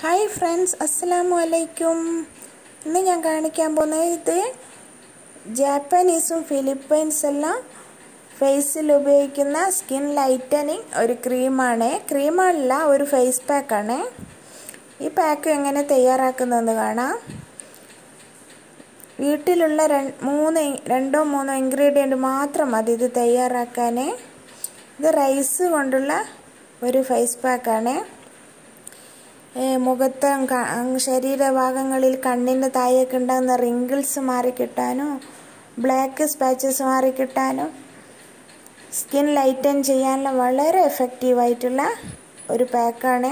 hi friends അസ്സലാമു അലൈക്കും ഇന്ന് ഞാൻ കാണിക്കാൻ പോകുന്നത് ഇത് ജാപ്പനീസും ഫിലിപ്പൈൻസ് എല്ലാം ഫേസിൽ ഉപയോഗിക്കുന്ന സ്കിൻ ലൈറ്റനിങ് ഒരു ക്രീമാണ് ക്രീമല്ല ഒരു ഫേസ് പാക്കാണ് ഈ പാക്ക് എങ്ങനെ തയ്യാറാക്കുന്നതെന്ന് കാണാം വീട്ടിലുള്ള മൂന്ന് രണ്ടോ മൂന്നോ ഇൻഗ്രീഡിയൻറ്റ് മാത്രം മതി ഇത് തയ്യാറാക്കാൻ ഇത് റൈസ് കൊണ്ടുള്ള ഒരു ഫേസ് പാക്കാണ് മുഖത്ത് ശരീരഭാഗങ്ങളിൽ കണ്ണിൻ്റെ താഴേക്ക് ഉണ്ടാകുന്ന റിങ്കിൾസ് മാറിക്കിട്ടാനും ബ്ലാക്ക് സ്പാച്ചസ് മാറിക്കിട്ടാനും സ്കിൻ ലൈറ്റൻ ചെയ്യാനുള്ള വളരെ എഫക്റ്റീവായിട്ടുള്ള ഒരു പാക്കാണ്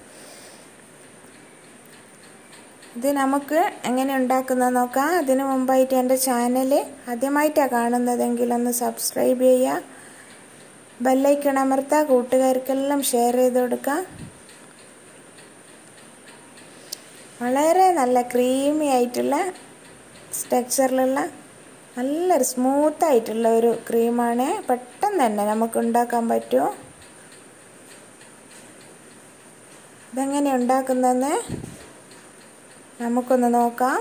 ഇത് നമുക്ക് എങ്ങനെ ഉണ്ടാക്കുന്നത് നോക്കാം അതിനു മുമ്പായിട്ട് എൻ്റെ ചാനൽ ആദ്യമായിട്ടാണ് കാണുന്നതെങ്കിൽ ഒന്ന് സബ്സ്ക്രൈബ് ചെയ്യുക ബെല്ലൈക്കൺ അമർത്തുക കൂട്ടുകാർക്കെല്ലാം ഷെയർ ചെയ്ത് കൊടുക്കുക വളരെ നല്ല ക്രീമി ആയിട്ടുള്ള സ്ട്രക്ചറിലുള്ള നല്ലൊരു സ്മൂത്ത് ആയിട്ടുള്ള ഒരു ക്രീമാണ് പെട്ടെന്ന് തന്നെ നമുക്ക് ഉണ്ടാക്കാൻ പറ്റും ഇതെങ്ങനെ ഉണ്ടാക്കുന്നതെന്ന് നമുക്കൊന്ന് നോക്കാം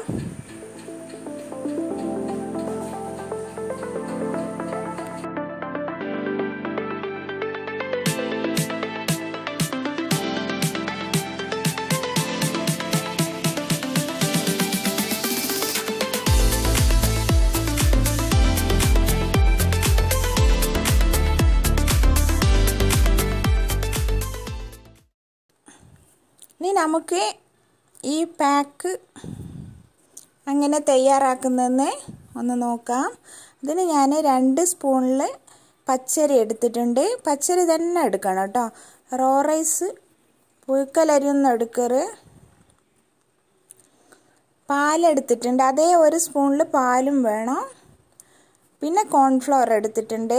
ഇനി നമുക്ക് ഈ പാക്ക് അങ്ങനെ തയ്യാറാക്കുന്നതെന്ന് ഒന്ന് നോക്കാം അതിന് ഞാൻ രണ്ട് സ്പൂണിൽ പച്ചരി എടുത്തിട്ടുണ്ട് പച്ചരി തന്നെ എടുക്കണം കേട്ടോ റോ റൈസ് പുഴുക്കലരിയൊന്നും എടുക്കരുത് പാലെടുത്തിട്ടുണ്ട് അതേ ഒരു സ്പൂണിൽ പാലും വേണം പിന്നെ കോൺഫ്ലവർ എടുത്തിട്ടുണ്ട്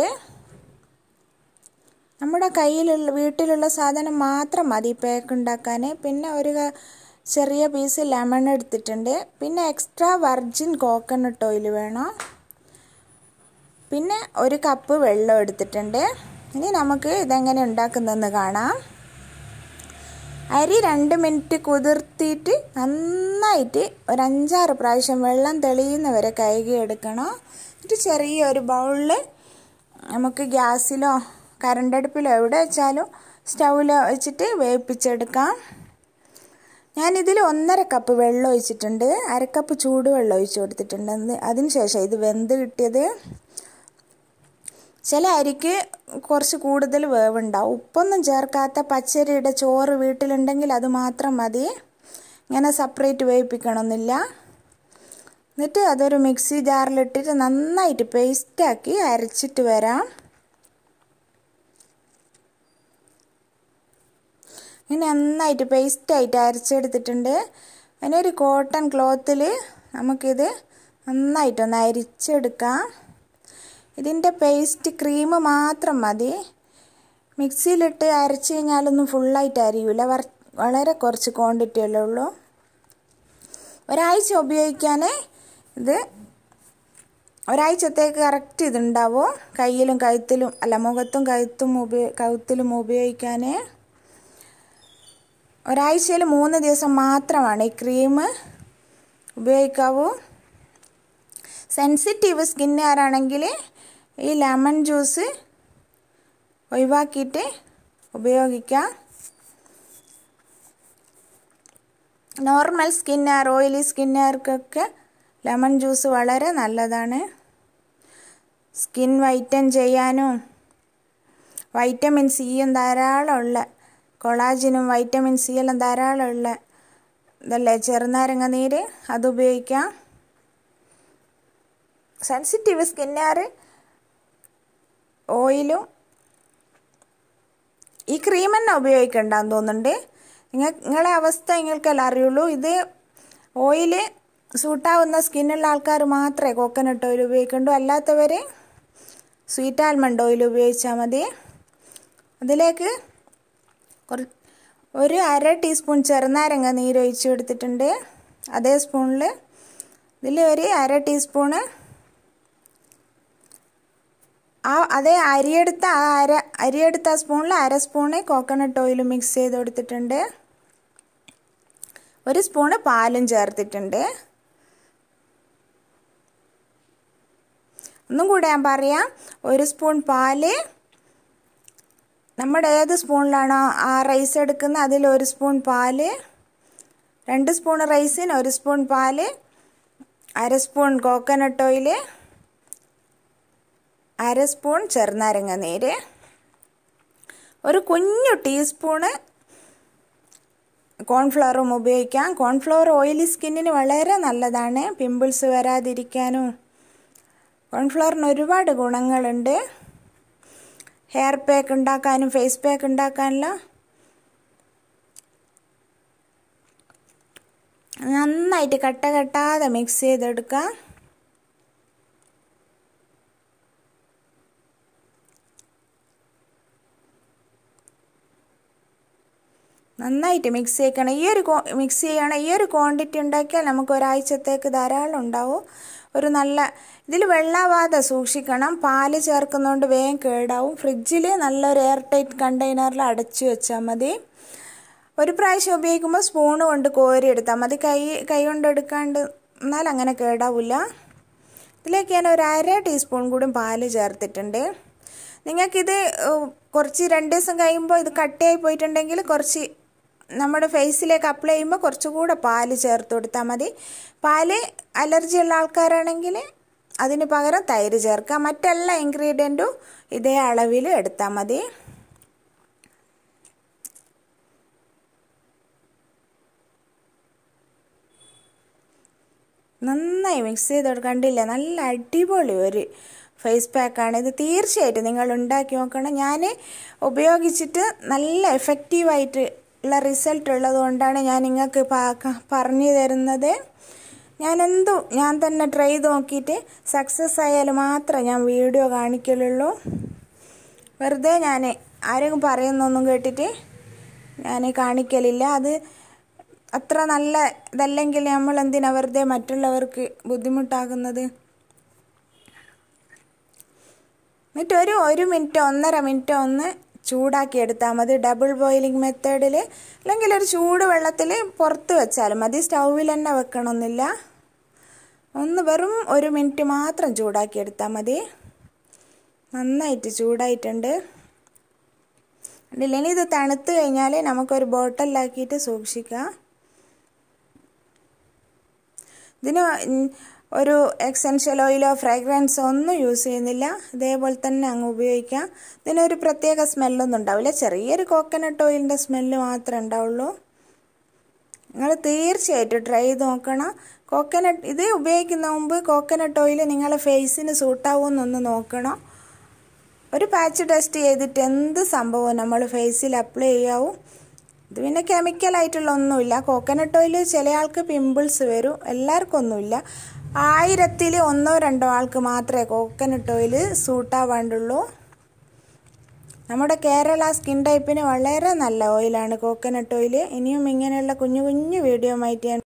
നമ്മുടെ കയ്യിലുള്ള വീട്ടിലുള്ള സാധനം മാത്രം മതി പാക്ക് ഉണ്ടാക്കാൻ പിന്നെ ഒരു ചെറിയ പീസ് ലെമൺ എടുത്തിട്ടുണ്ട് പിന്നെ എക്സ്ട്രാ വെർജിൻ കോക്കനട്ട് ഓയിൽ വേണം പിന്നെ ഒരു കപ്പ് വെള്ളം എടുത്തിട്ടുണ്ട് ഇനി നമുക്ക് ഇതെങ്ങനെ ഉണ്ടാക്കുന്നതെന്ന് കാണാം അരി രണ്ട് മിനിറ്റ് കുതിർത്തിയിട്ട് നന്നായിട്ട് ഒരു അഞ്ചാറ് പ്രാവശ്യം വെള്ളം തെളിയുന്നവരെ കഴുകി എടുക്കണം എന്നിട്ട് ചെറിയൊരു ബൗളിൽ നമുക്ക് ഗ്യാസിലോ കറണ്ട് അടുപ്പിലോ എവിടെ വെച്ചാലും സ്റ്റൗവിലോ വെച്ചിട്ട് വേവിപ്പിച്ചെടുക്കാം ഞാനിതിൽ ഒന്നര കപ്പ് വെള്ളം ഒഴിച്ചിട്ടുണ്ട് അരക്കപ്പ് ചൂടുവെള്ളം ഒഴിച്ചു കൊടുത്തിട്ടുണ്ട് അതിന് ശേഷം ഇത് വെന്ത് കിട്ടിയത് ചില അരിക്ക് കുറച്ച് കൂടുതൽ വേവുണ്ടാവും ഉപ്പൊന്നും ചേർക്കാത്ത പച്ചരിയുടെ ചോറ് വീട്ടിലുണ്ടെങ്കിൽ അത് മാത്രം മതി ഇങ്ങനെ സെപ്പറേറ്റ് വേവിപ്പിക്കണമെന്നില്ല എന്നിട്ട് അതൊരു മിക്സി ജാറിലിട്ടിട്ട് നന്നായിട്ട് പേസ്റ്റാക്കി അരച്ചിട്ട് വരാം ഇങ്ങനെ നന്നായിട്ട് പേസ്റ്റായിട്ട് അരച്ചെടുത്തിട്ടുണ്ട് അതിനൊരു കോട്ടൺ ക്ലോത്തിൽ നമുക്കിത് നന്നായിട്ടൊന്ന് അരിച്ചെടുക്കാം ഇതിൻ്റെ പേസ്റ്റ് ക്രീം മാത്രം മതി മിക്സിയിലിട്ട് അരച്ച് കഴിഞ്ഞാലൊന്നും ഫുള്ളായിട്ട് അരിയില്ല വളരെ കുറച്ച് ക്വാണ്ടിറ്റിയല്ലേ ഉള്ളൂ ഒരാഴ്ച ഉപയോഗിക്കാൻ ഇത് ഒരാഴ്ചത്തേക്ക് കറക്റ്റ് ഇതുണ്ടാവും കയ്യിലും കഴുത്തിലും അല്ല മുഖത്തും കഴുത്തും ഉപയോ കഴുത്തിലും ഉപയോഗിക്കാൻ ഒരാഴ്ചയിൽ മൂന്ന് ദിവസം മാത്രമാണ് ഈ ക്രീം ഉപയോഗിക്കാവൂ സെൻസിറ്റീവ് സ്കിന്നുകാരാണെങ്കിൽ ഈ ലെമൺ ജ്യൂസ് ഒഴിവാക്കിയിട്ട് ഉപയോഗിക്കാം നോർമൽ സ്കിന്നുകാർ ഓയിലി സ്കിന്നുകാർക്കൊക്കെ ലെമൺ ജ്യൂസ് വളരെ നല്ലതാണ് സ്കിൻ വൈറ്റൻ ചെയ്യാനും വൈറ്റമിൻ സിയും ധാരാളമുള്ള കൊളാജിനും വൈറ്റമിൻ സി എല്ലാം ധാരാളമുള്ള ഇതല്ലേ ചെറുനാരങ്ങ നീര് അത് ഉപയോഗിക്കാം സെൻസിറ്റീവ് സ്കിന്നുകാർ ഓയിലും ഈ ക്രീം തന്നെ ഉപയോഗിക്കണ്ടെന്ന് തോന്നുന്നുണ്ട് നിങ്ങൾ നിങ്ങളെ അവസ്ഥ നിങ്ങൾക്കെല്ലാം അറിയുള്ളൂ ഇത് ഓയിൽ സൂട്ടാവുന്ന സ്കിന്നുള്ള ആൾക്കാർ മാത്രമേ കോക്കനട്ട് ഓയിൽ ഉപയോഗിക്കണ്ടൂ അല്ലാത്തവർ സ്വീറ്റ് ആൽമണ്ട് ഓയിൽ ഉപയോഗിച്ചാൽ മതി അതിലേക്ക് ഒരു അര ടീസ്പൂൺ ചെറുനാരങ്ങ നീര് ഒഴിച്ച് കൊടുത്തിട്ടുണ്ട് അതേ സ്പൂണിൽ ഇതിൽ ഒരു അര ടീസ്പൂണ് ആ അതേ അരിയെടുത്ത ആ അര അരിയെടുത്ത ആ സ്പൂണിൽ അര സ്പൂണ് കോക്കനട്ട് ഓയിൽ മിക്സ് ചെയ്ത് കൊടുത്തിട്ടുണ്ട് ഒരു സ്പൂണ് പാലും ചേർത്തിട്ടുണ്ട് ഒന്നും കൂടെ ഞാൻ പറയാം ഒരു സ്പൂൺ പാല് നമ്മുടെ ഏത് സ്പൂണിലാണോ ആ റൈസ് എടുക്കുന്നത് അതിൽ ഒരു സ്പൂൺ പാല് രണ്ട് സ്പൂൺ റൈസിന് ഒരു സ്പൂൺ പാല് അര സ്പൂൺ കോക്കനട്ട് ഓയിൽ അര സ്പൂൺ ചെറുനാരങ്ങ നീര് ഒരു കുഞ്ഞു ടീസ്പൂണ് കോൺഫ്ലവറും ഉപയോഗിക്കാം കോൺഫ്ലവർ ഓയിലി സ്കിന്നിന് വളരെ നല്ലതാണ് പിമ്പിൾസ് വരാതിരിക്കാനും കോൺഫ്ലവറിന് ഒരുപാട് ഗുണങ്ങളുണ്ട് ഹെയർ പാക്ക് ഉണ്ടാക്കാനും ഫേസ് പാക്ക് ഉണ്ടാക്കാനെല്ലാം നന്നായിട്ട് കട്ട കെട്ടാതെ മിക്സ് ചെയ്തെടുക്കുക നന്നായിട്ട് മിക്സ് ചെയ്യിക്കണം ഈ ഒരു മിക്സ് ചെയ്യണം ഈ ഒരു ക്വാണ്ടിറ്റി ഉണ്ടാക്കിയാൽ നമുക്ക് ഒരാഴ്ചത്തേക്ക് ധാരാളം ഉണ്ടാവും ഒരു നല്ല ഇതിൽ വെള്ളാവാതെ സൂക്ഷിക്കണം പാല് ചേർക്കുന്നതുകൊണ്ട് വേഗം കേടാവും ഫ്രിഡ്ജിൽ നല്ലൊരു എയർ ടൈറ്റ് കണ്ടെയ്നറിൽ അടച്ചു വെച്ചാൽ മതി ഒരു പ്രാവശ്യം ഉപയോഗിക്കുമ്പോൾ സ്പൂണ് കൊണ്ട് കോരി എടുത്താൽ മതി കൈ കൈ കൊണ്ട് എടുക്കാണ്ട് എന്നാൽ അങ്ങനെ കേടാവില്ല ഇതിലേക്ക് ഞാൻ ഒരു അര ടീസ്പൂൺ കൂടി പാല് ചേർത്തിട്ടുണ്ട് നിങ്ങൾക്കിത് കുറച്ച് രണ്ട് ദിവസം കഴിയുമ്പോൾ ഇത് കട്ടയായി പോയിട്ടുണ്ടെങ്കിൽ കുറച്ച് നമ്മുടെ ഫേസിലേക്ക് അപ്ലൈ ചെയ്യുമ്പോൾ കുറച്ചുകൂടെ പാല് ചേർത്ത് കൊടുത്താൽ മതി പാല് അലർജി ഉള്ള ആൾക്കാരാണെങ്കിൽ അതിന് പകരം തൈര് ചേർക്കുക മറ്റെല്ലാ ഇൻഗ്രീഡിയൻറ്റും ഇതേ അളവിൽ എടുത്താൽ മതി നന്നായി മിക്സ് ചെയ്ത് കണ്ടില്ല നല്ല അടിപൊളി ഒരു ഫേസ് പാക്കാണ് ഇത് തീർച്ചയായിട്ടും നിങ്ങൾ ഉണ്ടാക്കി നോക്കണം ഞാൻ ഉപയോഗിച്ചിട്ട് നല്ല എഫക്റ്റീവായിട്ട് ഉള്ള റിസൾട്ട് ഉള്ളത് കൊണ്ടാണ് ഞാൻ നിങ്ങൾക്ക് പറഞ്ഞു തരുന്നത് ഞാൻ എന്തു ഞാൻ തന്നെ ട്രൈ ചെയ്ത് നോക്കിയിട്ട് സക്സസ് ആയാൽ മാത്രമേ ഞാൻ വീഡിയോ കാണിക്കലുള്ളൂ വെറുതെ ഞാൻ ആരെങ്കിലും പറയുന്നൊന്നും കേട്ടിട്ട് ഞാൻ കാണിക്കലില്ല അത് അത്ര നല്ല ഇതല്ലെങ്കിൽ നമ്മൾ എന്തിനാ വെറുതെ മറ്റുള്ളവർക്ക് ബുദ്ധിമുട്ടാകുന്നത് എന്നിട്ട് ഒരു ഒരു മിനിറ്റോ ഒന്നര മിനിറ്റോ ഒന്ന് ചൂടാക്കി എടുത്താൽ മതി ഡബിൾ ബോയിലിംഗ് മെത്തേഡിൽ അല്ലെങ്കിൽ ഒരു ചൂട് വെള്ളത്തിൽ പുറത്ത് വെച്ചാലും മതി സ്റ്റൗവിൽ തന്നെ വെക്കണമെന്നില്ല ഒന്ന് വെറും ഒരു മിനിറ്റ് മാത്രം ചൂടാക്കി എടുത്താൽ മതി നന്നായിട്ട് ചൂടായിട്ടുണ്ട് ഇനി ഇത് തണുത്ത് കഴിഞ്ഞാൽ നമുക്കൊരു ബോട്ടലിലാക്കിയിട്ട് സൂക്ഷിക്കാം ഇതിന് ഒരു എക്സെൻഷ്യൽ ഓയിലോ ഫ്രാഗ്രൻസോ ഒന്നും യൂസ് ചെയ്യുന്നില്ല ഇതേപോലെ തന്നെ അങ്ങ് ഉപയോഗിക്കാം ഇതിനൊരു പ്രത്യേക സ്മെല്ലൊന്നും ഉണ്ടാവില്ല ചെറിയൊരു കോക്കനട്ട് ഓയിലിൻ്റെ സ്മെല്ല് മാത്രമേ ഉണ്ടാവുള്ളൂ നിങ്ങൾ തീർച്ചയായിട്ടും ട്രൈ ചെയ്ത് നോക്കണം കോക്കനട്ട് ഇത് ഉപയോഗിക്കുന്ന മുമ്പ് കോക്കനട്ട് ഓയിൽ നിങ്ങളെ ഫേസിന് സൂട്ടാവുമെന്നൊന്ന് നോക്കണം ഒരു പാച്ച് ടെസ്റ്റ് ചെയ്തിട്ട് എന്ത് സംഭവവും നമ്മൾ ഫേസിൽ അപ്ലൈ ചെയ്യാവും ഇത് പിന്നെ കെമിക്കലായിട്ടുള്ള ഒന്നുമില്ല കോക്കനട്ട് ഓയിൽ ചില ആൾക്ക് പിമ്പിൾസ് വരും എല്ലാവർക്കും ഒന്നുമില്ല ആയിരത്തിൽ ഒന്നോ രണ്ടോ ആൾക്ക് മാത്രമേ കോക്കനട്ട് ഓയിൽ സൂട്ടാവാണ്ടുള്ളൂ നമ്മുടെ കേരള സ്കിൻ ടൈപ്പിന് വളരെ നല്ല ഓയിലാണ് കോക്കനട്ട് ഓയിൽ ഇനിയും ഇങ്ങനെയുള്ള കുഞ്ഞു കുഞ്ഞു വീഡിയോ ആയിട്ട് ഞാൻ